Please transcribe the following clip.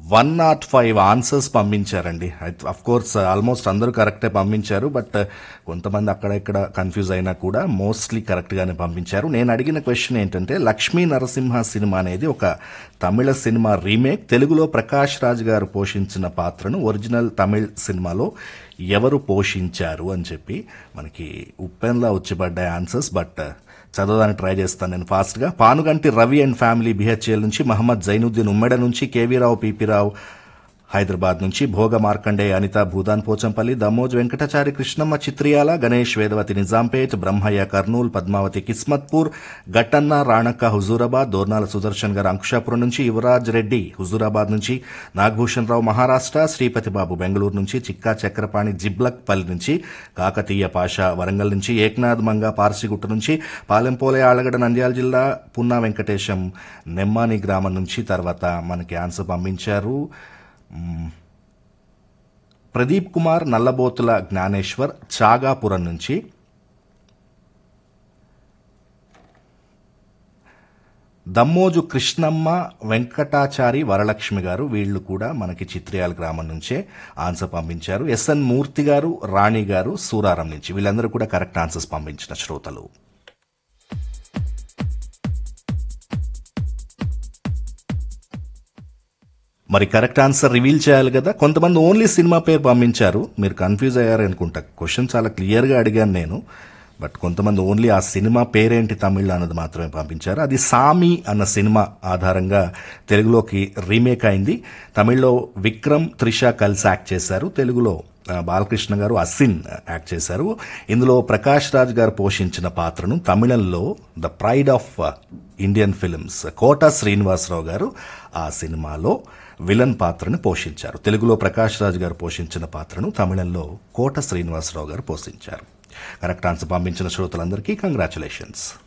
One naught five answers పంపించారండి of course almost అందరూ కరెక్టే పంపించారు బట్ కొంతమంది అక్కడ ఇక్కడ కన్ఫ్యూజ్ అయినా కూడా మోస్ట్లీ కరెక్ట్గానే పంపించారు నేను అడిగిన క్వశ్చన్ ఏంటంటే లక్ష్మీ నరసింహ సినిమా అనేది ఒక తమిళ సినిమా రీమేక్ తెలుగులో ప్రకాష్ రాజ్ గారు పోషించిన పాత్రను ఒరిజినల్ తమిళ్ సినిమాలో ఎవరు పోషించారు అని చెప్పి మనకి ఉప్పెన్లా వచ్చిపడ్డాయి ఆన్సర్స్ బట్ చదవడానికి ట్రై చేస్తాను నేను ఫాస్ట్గా పానుగంటి రవి అండ్ ఫ్యామిలీ బిహెచ్ఎల్ నుంచి మహమ్మద్ జైనుద్దీన్ ఉమ్మెడ నుంచి కేవీ రావు పీపీ రావు హైదరాబాద్ నుంచి భోగ మార్కండే అనిత భూదాన్ పోచంపల్లి దమోజ్ వెంకటాచారి కృష్ణమ్మ చిత్రియాల గణేష్ వేదవతి నిజాంపేట్ బ్రహ్మయ్య కర్నూల్ పద్మావతి కిస్మత్పూర్ గట్టన్న రాణక్క హుజూరాబాద్ దోర్నాల సుదర్శన్ గారు అంకుషాపురం నుంచి యువరాజ్ రెడ్డి హుజూరాబాద్ నుంచి నాగభూషణ్ రావు మహారాష్ట్ర శ్రీపతి బాబు బెంగళూరు నుంచి చిక్కా చక్రపాణి జిబ్లక్ పల్లి నుంచి కాకతీయ పాషా వరంగల్ నుంచి ఏక్నాథ్ మంగ పార్సిగుట్ట నుంచి పాలెంపోలే ఆళ్లగడ్డ నంద్యాల జిల్లా పున్నా వెంకటేశం నెమ్మాని గ్రామం నుంచి తర్వాత మనకి ఆన్సర్ పంపించారు మ్మ్. ప్రదీప్ కుమార్ నల్లబోతుల జ్ఞానేశ్వర్ చాగాపురం నుంచి దమ్మోజు కృష్ణమ్మ వెంకటాచారి వరలక్ష్మి గారు వీళ్ళు కూడా మనకి చిత్రయాల గ్రామం నుంచే ఆన్సర్ పంపించారు ఎస్ఎన్ మూర్తి గారు రాణి గారు సూరారం నుంచి వీళ్ళందరూ కూడా కరెక్ట్ ఆన్సర్స్ పంపించిన శ్రోతలు మరి కరెక్ట్ ఆన్సర్ రివీల్ చేయాలి కదా కొంతమంది ఓన్లీ సినిమా పేరు పంపించారు మీరు కన్ఫ్యూజ్ అయ్యారు అనుకుంటా క్వశ్చన్ చాలా క్లియర్గా అడిగాను నేను బట్ కొంతమంది ఓన్లీ ఆ సినిమా పేరేంటి తమిళ్ అన్నది మాత్రమే పంపించారు అది సామి అన్న సినిమా ఆధారంగా తెలుగులోకి రీమేక్ అయింది తమిళ్లో విక్రమ్ త్రిష కలిసి యాక్ట్ చేశారు తెలుగులో ఆ, బాలకృష్ణ గారు అసిన్ యాక్ట్ చేశారు ఇందులో ప్రకాష్ రాజ్ గారు పోషించిన పాత్రను తమిళంలో the pride of Indian films Kota Srinivasarao garu ఆ సినిమాలో విలన్ పాత్రను పోషించారు తెలుగులో ప్రకాష్ రాజ్ గారు పోషించిన పాత్రను తమిళంలో కోట శ్రీనివాసరావు గారు పోషించారు కరెక్ట్ ఆన్సర్ పంపించిన శ్రోతలందరికీ కంగ్రాచులేషన్స్